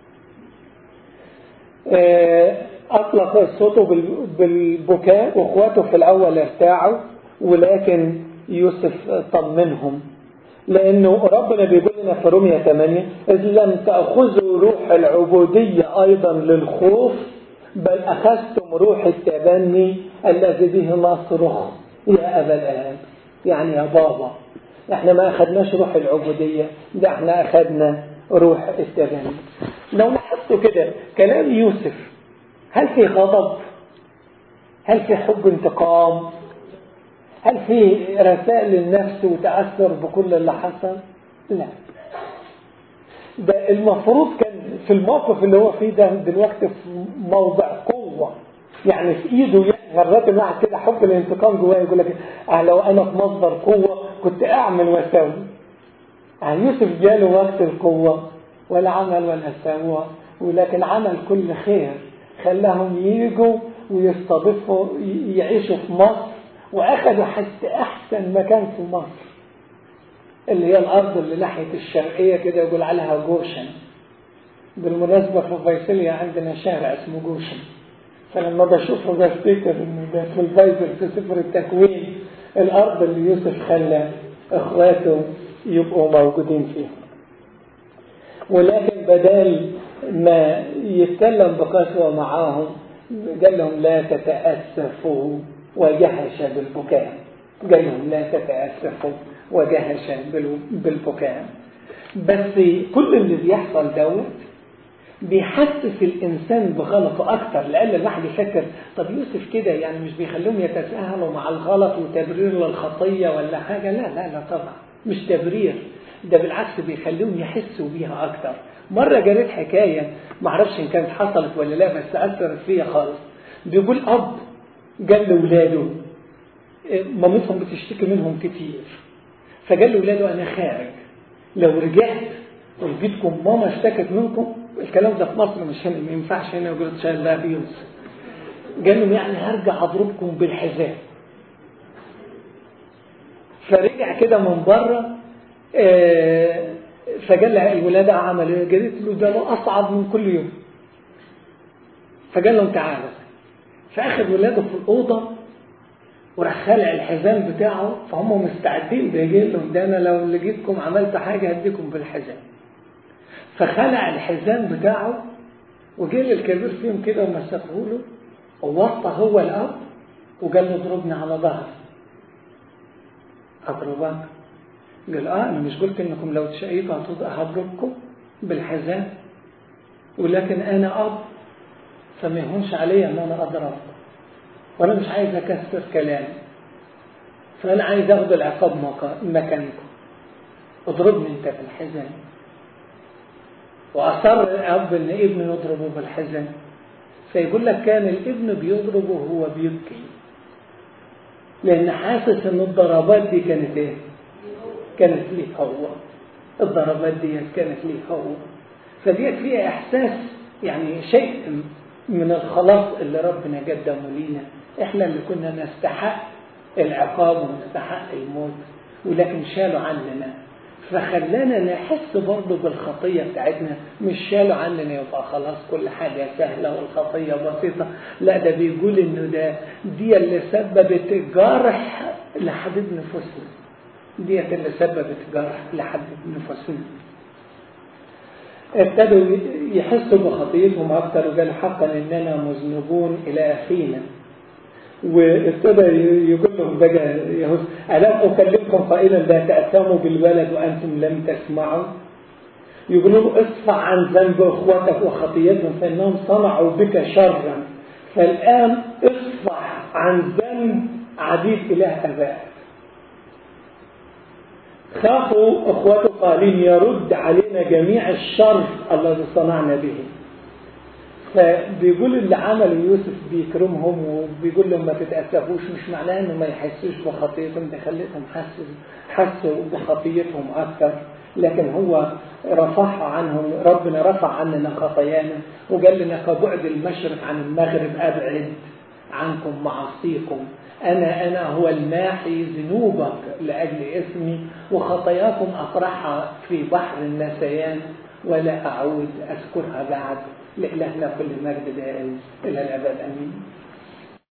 أطلق صوته بالبكاء وإخواته في الأول ارتاعوا ولكن يوسف طمنهم لأنه ربنا بيقول لنا في رومية 8 إذ لم تأخذوا روح العبودية أيضا للخوف بل أخذتم روح التبني الذي به نصرخ يا أبا الآب يعني يا بابا احنا ما أخذناش روح العبودية ده احنا أخذنا روح التبني لو لاحظتوا كده كلام يوسف هل في غضب هل في حب انتقام هل في رسائل للنفس وتأثر بكل اللي حصل لا ده المفروض كان في الموقف اللي هو فيه ده دلوقتي في موضع قوة يعني في ايده مرات الواحد كده حب الانتقام جواه يقول لك اه لو انا في مصدر قوة كنت اعمل واسوي يعني يوسف جاله وقت القوة ولا عمل ولا سوى ولكن عمل كل خير خلاهم ييجوا ويستضيفوا يعيشوا في مصر واخذوا حتى احسن مكان في مصر اللي هي الارض اللي ناحيه الشرقيه كده يقول عليها جوشن بالمناسبه في فيصليا عندنا شارع اسمه جوشن فلما بشوفه بفتكر ان ده في البايبل في سفر التكوين الارض اللي يوسف خلى اخواته يبقوا موجودين فيها ولكن بدل ما يتكلم بقسوة معاهم قال لهم لا تتأسفوا وجهش بالبكاء قال لهم لا تتأسفوا وجهش بالبكاء بس كل اللي بيحصل دوت بيحسس الإنسان بغلطه أكتر لأن الواحد يفكر طب يوسف كده يعني مش بيخليهم يتساهلوا مع الغلط وتبرير للخطية ولا حاجة لا لا لا طبعا مش تبرير ده بالعكس بيخليهم يحسوا بيها أكتر مرة جريت حكاية معرفش إن كانت حصلت ولا لا بس أثرت فيا خالص بيقول أب قال لأولاده مامتهم بتشتكي منهم كتير فقال لأولاده أنا خارج لو رجعت ولقيتكم ماما اشتكت منكم الكلام ده في مصر مش هنا ما ينفعش هنا يقول شايل بقى في يوسف قال لهم يعني هرجع اضربكم بالحذاء فرجع كده من بره آه فقال لها الولاده عمل ايه؟ قالت له ده له اصعب من كل يوم فقال لهم تعالوا فاخذ ولاده في الاوضه وراح خالع الحزام بتاعه فهم مستعدين بيجي لهم ده انا لو لقيتكم عملت حاجه هديكم بالحزام فخلع الحزام بتاعه وجه للكبير فيهم كده ومسكه له ووطى هو الاب وقال له اضربني على ظهري اضربك قال اه انا مش قلت انكم لو تشقيتوا هضربكم بالحزام ولكن انا اب فما يهونش عليا ان انا اضربكم وانا مش عايز اكسر كلامي فانا عايز اخد العقاب مكانكم اضربني انت في الحزام واصر الاب ان ابنه يضربه بالحزام فيقول لك كان الابن بيضربه وهو بيبكي لان حاسس ان الضربات دي كانت ايه كانت ليه هو الضربات دي كانت ليه هو فديت فيها احساس يعني شيء من الخلاص اللي ربنا قدمه لينا احنا اللي كنا نستحق العقاب ونستحق الموت ولكن شالوا عننا فخلانا نحس برضه بالخطيه بتاعتنا مش شالوا عننا يبقى خلاص كل حاجه سهله والخطيه بسيطه لا ده بيقول انه ده دي اللي سببت جرح لحبيب نفوسنا ديت اللي سببت جرح لحبيب نفوسنا ابتدوا يحسوا بخطيتهم اكتر وقال حقا اننا مذنبون الى اخينا وابتدى يقول لهم بقى يهوذا الم اكلمكم قائلا لا تاثموا بالولد وانتم لم تسمعوا يقولوا له اصفع عن ذنب اخوتك وخطيتهم فانهم صنعوا بك شرا فالان اصفع عن ذنب عبيد اله ابائك خافوا اخوته قائلين يرد علينا جميع الشر الذي صنعنا به فبيقول اللي عمله يوسف بيكرمهم وبيقول لهم ما تتأسفوش مش معناه انه ما يحسوش بخطيتهم ده خليتهم حسوا حسوا بخطيتهم اكثر لكن هو رفعها عنهم ربنا رفع عننا خطايانا وقال لنا كبعد المشرق عن المغرب ابعد عنكم معاصيكم أنا أنا هو الماحي ذنوبك لأجل اسمي وخطاياكم أطرحها في بحر النسيان ولا أعود أذكرها بعد لإلهنا كل مجد دائم إلى الأبد أمين